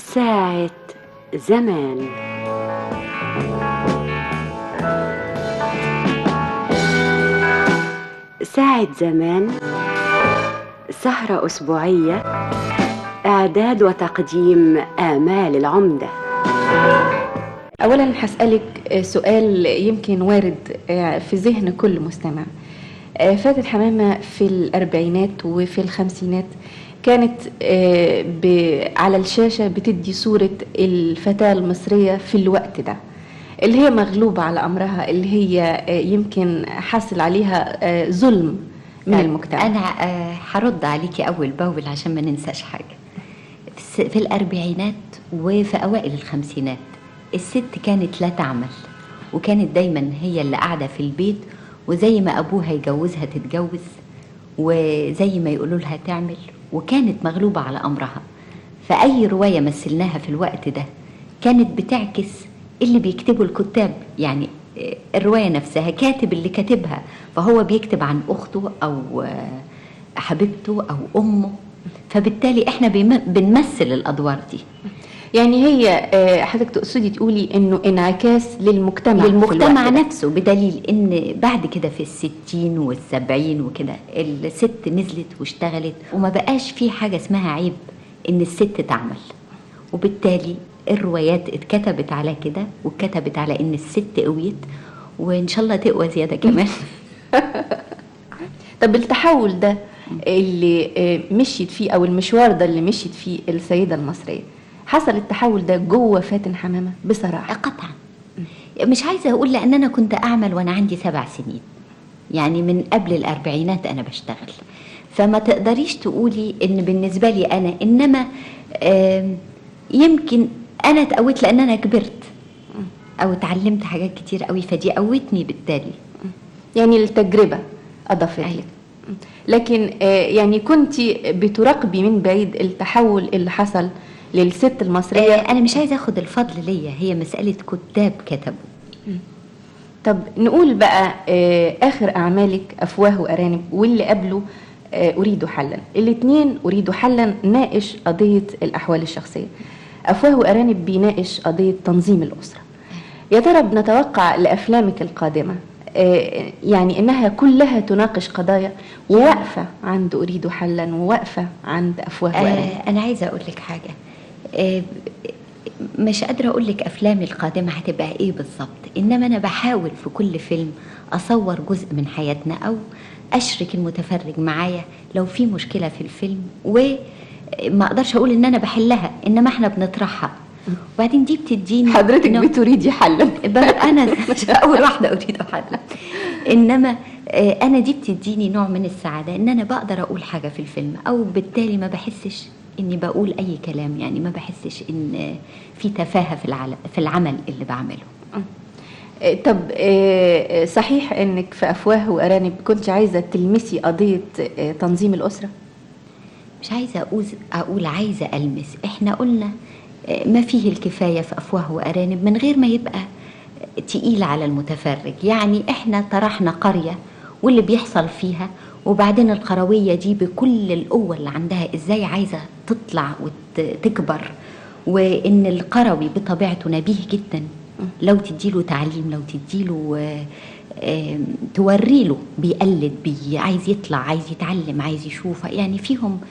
ساعة زمان ساعة زمان سهرة أسبوعية إعداد وتقديم آمال العمدة اولا هسالك سؤال يمكن وارد في ذهن كل مستمع فاتن حمامه في الاربعينات وفي الخمسينات كانت على الشاشه بتدي صوره الفتاه المصريه في الوقت ده اللي هي مغلوبه على امرها اللي هي يمكن حصل عليها ظلم من المجتمع انا هرد عليكي اول باول عشان ما ننساش حاجه في الاربعينات وفي اوائل الخمسينات الست كانت لا تعمل وكانت دايما هي اللي قاعده في البيت وزي ما ابوها يجوزها تتجوز وزي ما يقولوا لها تعمل وكانت مغلوبه على امرها فاي روايه مثلناها في الوقت ده كانت بتعكس اللي بيكتبوا الكتاب يعني الروايه نفسها كاتب اللي كاتبها فهو بيكتب عن اخته او حبيبته او امه فبالتالي احنا بنمثل الادوار دي يعني هي حضرتك تقصدي تقولي انه انعكاس للمجتمع للمجتمع نفسه بدليل ان بعد كده في الستين والسبعين وكده الست نزلت واشتغلت وما بقاش في حاجة اسمها عيب ان الست تعمل وبالتالي الروايات اتكتبت على كده واتكتبت على ان الست قويت وان شاء الله تقوى زيادة كمان طب التحول ده اللي مشيت فيه او المشوار ده اللي مشيت فيه السيدة المصرية حصل التحول ده جوه فاتن حمامه بصراحه قطعا مش عايزه اقول لان انا كنت اعمل وانا عندي سبع سنين يعني من قبل الاربعينات انا بشتغل فما تقدريش تقولي ان بالنسبه لي انا انما يمكن انا اتقويت لان انا كبرت او اتعلمت حاجات كتير قوي فدي قوتني بالتالي يعني التجربه اضافت أيوة. لكن يعني كنت بتراقبي من بعيد التحول اللي حصل للست المصرية آه أنا مش عايزة أخد الفضل ليا هي مسألة كتاب كتبوا طب نقول بقى آه آخر أعمالك أفواه وأرانب واللي قبله آه أريد حلا الاثنين أريد حلا ناقش قضية الأحوال الشخصية أفواه وأرانب بيناقش قضية تنظيم الأسرة يا ترى بنتوقع لأفلامك القادمة آه يعني إنها كلها تناقش قضايا وواقفة عند أريد حلا وواقفة عند أفواه وأرانب آه أنا عايزة أقول لك حاجة مش قادرة أقول لك أفلامي القادمة هتبقى إيه بالظبط إنما أنا بحاول في كل فيلم أصور جزء من حياتنا أو أشرك المتفرج معايا لو في مشكلة في الفيلم وما أقدرش أقول إن أنا بحلها إنما إحنا بنطرحها وبعدين دي بتديني حضرتك إنه بتريدي حلا أنا أول واحدة أريد حلا إنما أنا دي بتديني نوع من السعادة إن أنا بقدر أقول حاجة في الفيلم أو بالتالي ما بحسش اني بقول اي كلام يعني ما بحسش ان في تفاهه في العل... في العمل اللي بعمله طب صحيح انك في افواه وارانب كنت عايزه تلمسي قضيه تنظيم الاسره مش عايزه اقول اقول عايزه المس احنا قلنا ما فيه الكفايه في افواه وارانب من غير ما يبقى تقيل على المتفرج يعني احنا طرحنا قريه واللي بيحصل فيها وبعدين القروية دي بكل القوة اللي عندها ازاي عايزة تطلع وتكبر وان القروي بطبيعته نبيه جدا لو تديله تعليم لو تديله توريله بيقلد بي عايز يطلع عايز يتعلم عايز يشوف يعني فيهم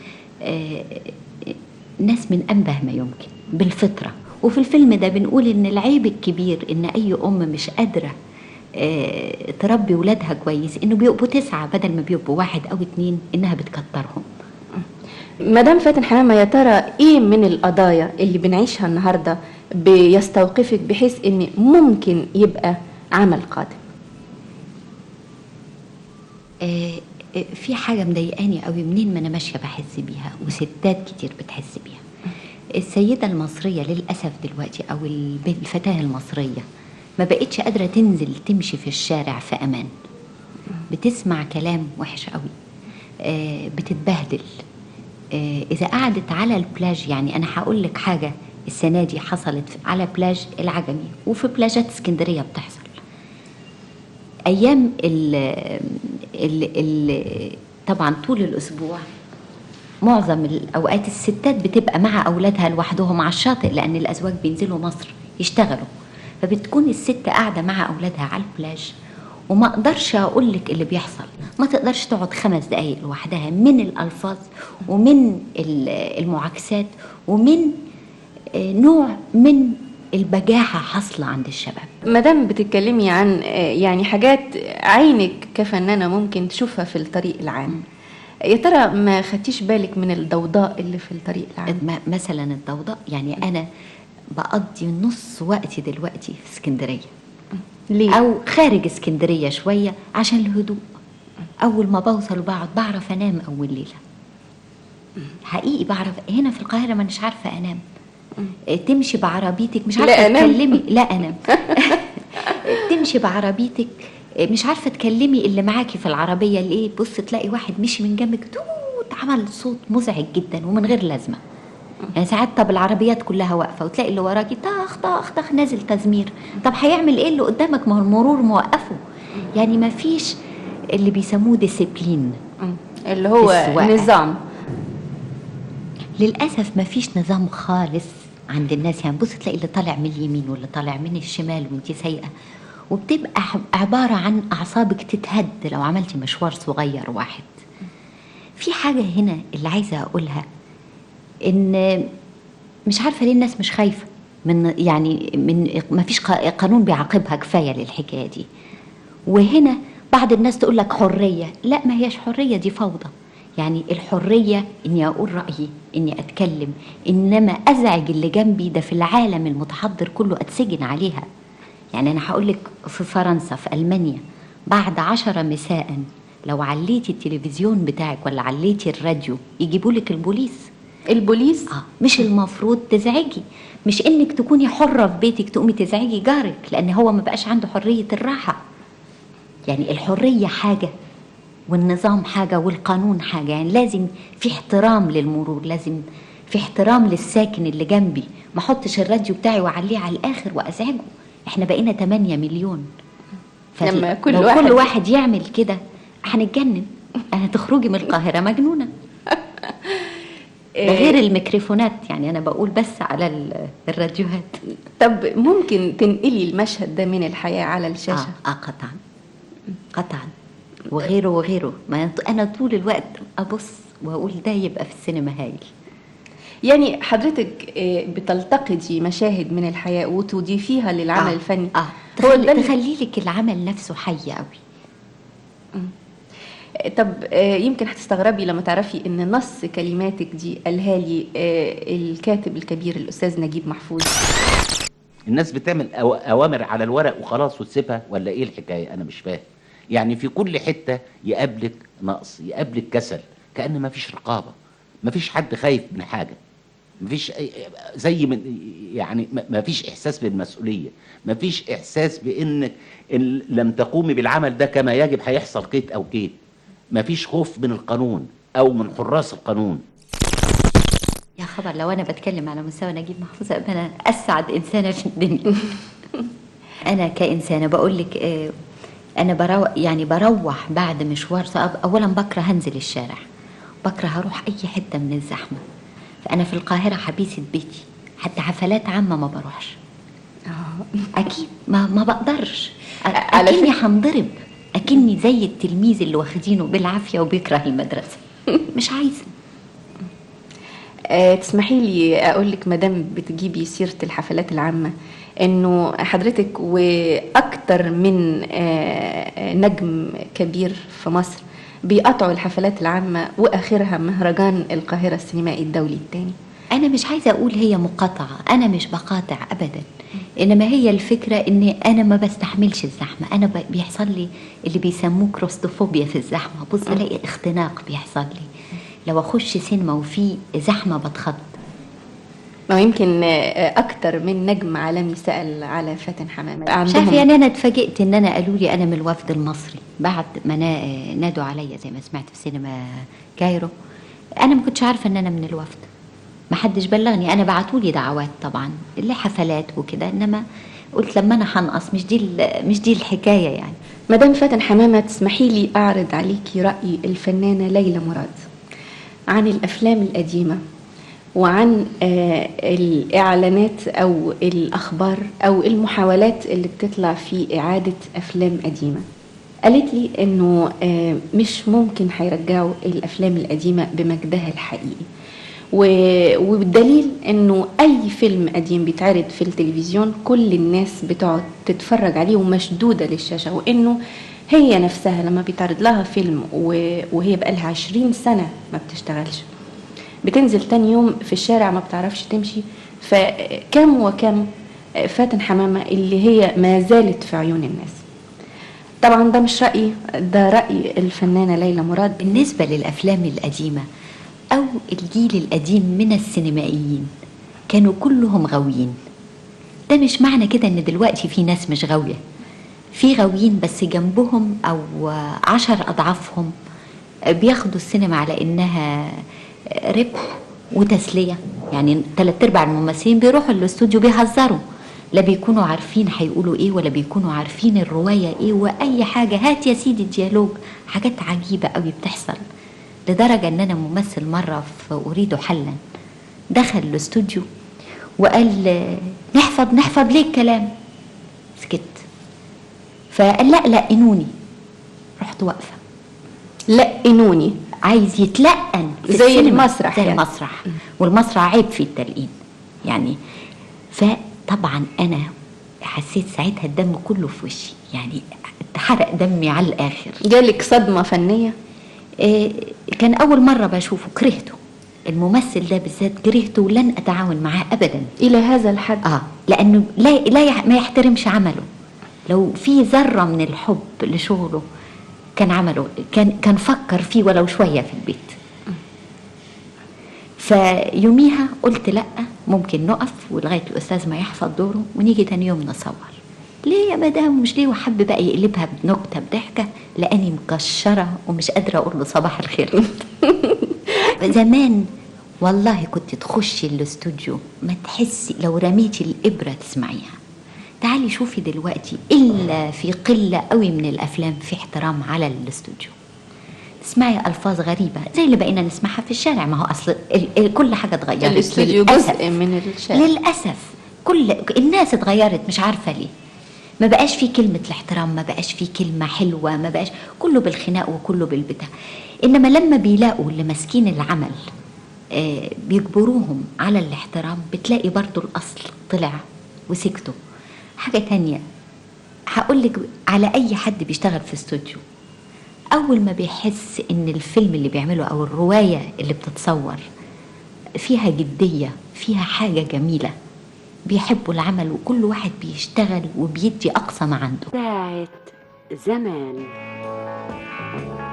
ناس من انبه ما يمكن بالفطرة وفي الفيلم ده بنقول ان العيب الكبير ان اي ام مش قادره آه تربي ولادها كويس انه بيبقوا تسعة بدل ما بيبقوا واحد او اتنين انها بتكترهم مدام فاتن حمامة يا ترى ايه من القضايا اللي بنعيشها النهاردة بيستوقفك بحيث ان ممكن يبقى عمل قادم آه في حاجة مضايقاني قوي منين ما انا ماشية بحس بيها وستات كتير بتحس بيها السيدة المصرية للأسف دلوقتي أو الفتاة المصرية ما بقتش قادرة تنزل تمشي في الشارع في أمان بتسمع كلام وحش قوي آه بتتبهدل آه إذا قعدت على البلاج يعني أنا هقول لك حاجة السنة دي حصلت على بلاج العجمي وفي بلاجات اسكندرية بتحصل أيام ال ال ال طبعا طول الأسبوع معظم الاوقات الستات بتبقى مع اولادها لوحدهم على الشاطئ لان الازواج بينزلوا مصر يشتغلوا فبتكون الست قاعده مع اولادها على البلاج وما اقدرش اقول لك اللي بيحصل ما تقدرش تقعد خمس دقايق لوحدها من الالفاظ ومن ال- المعاكسات ومن آه، نوع من البجاحه حاصله عند الشباب مادام بتتكلمي عن آه، يعني حاجات عينك كفنانة ممكن تشوفها في الطريق العام يا ترى ما خدتيش بالك من الضوضاء اللي في الطريق العام م- مثلا الضوضاء يعني انا بقضي نص وقتي دلوقتي في اسكندريه ليه؟ او خارج اسكندريه شويه عشان الهدوء اول ما بوصل وبقعد بعرف انام اول ليله حقيقي بعرف هنا في القاهره ما مش عارفه انام إيه، تمشي بعربيتك مش لا عارفه أنام. تكلمي لا انام تمشي بعربيتك إيه، مش عارفه تكلمي اللي معاكي في العربيه ليه بص تلاقي واحد مشي من جنبك توت عمل صوت مزعج جدا ومن غير لازمه يعني ساعات طب العربيات كلها واقفه وتلاقي اللي وراكي طخ طخ طخ نازل تزمير طب هيعمل ايه اللي قدامك ما هو المرور موقفه يعني ما فيش اللي بيسموه ديسيبلين مم. اللي هو السواقة. نظام للاسف ما فيش نظام خالص عند الناس يعني بص تلاقي اللي طالع من اليمين واللي طالع من الشمال وانت سايقه وبتبقى ح- عباره عن اعصابك تتهد لو عملتي مشوار صغير واحد في حاجه هنا اللي عايزه اقولها ان مش عارفه ليه الناس مش خايفه من يعني من ما فيش قا- قانون بيعاقبها كفايه للحكايه دي وهنا بعض الناس تقول لك حريه لا ما هيش حريه دي فوضى يعني الحريه اني اقول رايي اني اتكلم انما ازعج اللي جنبي ده في العالم المتحضر كله اتسجن عليها يعني انا هقول لك في فرنسا في المانيا بعد عشرة مساء لو عليتي التلفزيون بتاعك ولا عليتي الراديو يجيبوا لك البوليس البوليس اه مش المفروض تزعجي مش انك تكوني حره في بيتك تقومي تزعجي جارك لان هو ما بقاش عنده حريه الراحه يعني الحريه حاجه والنظام حاجه والقانون حاجه يعني لازم في احترام للمرور لازم في احترام للساكن اللي جنبي ما احطش الراديو بتاعي واعليه على الاخر وازعجه احنا بقينا 8 مليون فدي- لما كل لو واحد- كل واحد يعمل كده هنتجنن انا تخرجي من القاهره مجنونه ده غير الميكروفونات يعني انا بقول بس على ال- الراديوهات طب ممكن تنقلي المشهد ده من الحياة على الشاشة اه, آه قطعا قطعا وغيره وغيره ما أنت- انا طول الوقت ابص واقول ده يبقى في السينما هايل يعني حضرتك آه، بتلتقطي مشاهد من الحياة وتضيفيها للعمل آه. الفني اه هو تخلي, ده اللي- تخلي لك العمل نفسه حي قوي طب آه، يمكن هتستغربي لما تعرفي ان نص كلماتك دي قالها لي آه، الكاتب الكبير الاستاذ نجيب محفوظ الناس بتعمل أو- اوامر على الورق وخلاص وتسيبها ولا ايه الحكايه انا مش فاهم يعني في كل حته يقابلك نقص يقابلك كسل كان ما فيش رقابه ما فيش حد خايف من حاجه ما فيش أي- زي من يعني ما- ما فيش احساس بالمسؤوليه ما فيش احساس بانك ان لم تقومي بالعمل ده كما يجب هيحصل كيت او كيت ما فيش خوف من القانون او من حراس القانون يا خبر لو انا بتكلم على مستوى نجيب محفوظ أبقى انا اسعد انسانه في الدنيا انا كانسانه بقول لك آه، انا برو يعني بروح بعد مشوار صعب اولا بكره هنزل الشارع بكره هروح اي حته من الزحمه فانا في القاهره حبيسه بيتي حتى حفلات عامه ما بروحش اكيد ما ما بقدرش أ- على اكني فكرة- هنضرب اكني زي التلميذ اللي واخدينه بالعافيه وبيكره المدرسه مش عايزه آه، تسمحي لي اقول لك مدام بتجيبي سيره الحفلات العامه انه حضرتك واكتر من آه، نجم كبير في مصر بيقطعوا الحفلات العامه واخرها مهرجان القاهره السينمائي الدولي الثاني انا مش عايزه اقول هي مقاطعه انا مش بقاطع ابدا انما هي الفكره ان انا ما بستحملش الزحمه انا ب- بيحصل لي اللي بيسموه كروستوفوبيا في الزحمه بص الاقي اختناق بيحصل لي لو اخش سينما وفي زحمه بتخض ما يمكن آه، اكتر من نجم عالمي سال على فاتن حمامه شايف يعني انا اتفاجئت ان انا قالوا لي انا من الوفد المصري بعد ما نا- نادوا عليا زي ما سمعت في سينما كايرو انا ما كنتش عارفه ان انا من الوفد ما حدش بلغني انا بعتوا لي دعوات طبعا لحفلات وكده انما قلت لما انا هنقص مش دي ال- مش دي الحكايه يعني مدام فاتن حمامة تسمحي لي أعرض عليكي رأي الفنانة ليلى مراد عن الافلام القديمه وعن آه، الاعلانات او الاخبار او المحاولات اللي بتطلع في اعاده افلام قديمه قالت لي انه آه، مش ممكن هيرجعوا الافلام القديمه بمجدها الحقيقي و- والدليل انه اي فيلم قديم بيتعرض في التلفزيون كل الناس بتقعد تتفرج عليه ومشدوده للشاشه وانه هي نفسها لما بيتعرض لها فيلم و- وهي بقالها عشرين سنه ما بتشتغلش بتنزل تاني يوم في الشارع ما بتعرفش تمشي فكم وكم فاتن حمامة اللي هي ما زالت في عيون الناس طبعا ده مش رأيي ده رأي الفنانة ليلى مراد بالنسبة للأفلام القديمة أو الجيل القديم من السينمائيين كانوا كلهم غاويين ده مش معنى كده إن دلوقتي في ناس مش غاوية في غاويين بس جنبهم أو عشر أضعافهم بياخدوا السينما على إنها ربح وتسلية يعني تلات أرباع الممثلين بيروحوا الاستوديو بيهزروا لا بيكونوا عارفين هيقولوا ايه ولا بيكونوا عارفين الرواية ايه واي حاجة هات يا سيدي ديالوج حاجات عجيبة قوي بتحصل لدرجة ان انا ممثل مرة في اريد حلا دخل الاستوديو وقال آه، نحفظ نحفظ ليه الكلام سكت فقال لا لقنوني رحت واقفة لقنوني عايز يتلقن في زي السينما، المسرح زي يعني. المسرح والمسرح عيب في التلقين يعني فطبعا انا حسيت ساعتها الدم كله في وشي يعني اتحرق دمي على الاخر جالك صدمة فنية إيه كان اول مره بشوفه كرهته الممثل ده بالذات كرهته ولن اتعاون معاه ابدا إلى هذا الحد اه لانه لا لا يح- ما يحترمش عمله لو في ذره من الحب لشغله كان عمله كان كان فكر فيه ولو شويه في البيت فيوميها قلت لا ممكن نقف ولغايه الاستاذ ما يحفظ دوره ونيجي تاني يوم نصور ليه يا مدام مش ليه وحب بقى يقلبها بنكته بضحكه لاني مكشره ومش قادره اقول له صباح الخير زمان والله كنت تخشي الاستوديو ما تحسي لو رميتي الابره تسمعيها تعالي شوفي دلوقتي الا في قله قوي من الافلام في احترام على الاستوديو تسمعي الفاظ غريبه زي اللي بقينا نسمعها في الشارع ما هو اصل ال- ال- كل حاجه اتغيرت الاستوديو للأسف. جزء من الشارع للاسف كل الناس اتغيرت مش عارفه ليه ما بقاش في كلمة الاحترام ما بقاش في كلمة حلوة ما بقاش كله بالخناق وكله بالبتاع إنما لما بيلاقوا اللي ماسكين العمل آه بيجبروهم على الاحترام بتلاقي برضو الأصل طلع وسكتوا حاجة تانية هقول لك على أي حد بيشتغل في استوديو أول ما بيحس إن الفيلم اللي بيعمله أو الرواية اللي بتتصور فيها جدية فيها حاجة جميلة بيحبوا العمل وكل واحد بيشتغل وبيدي أقصى ما عنده ساعة زمان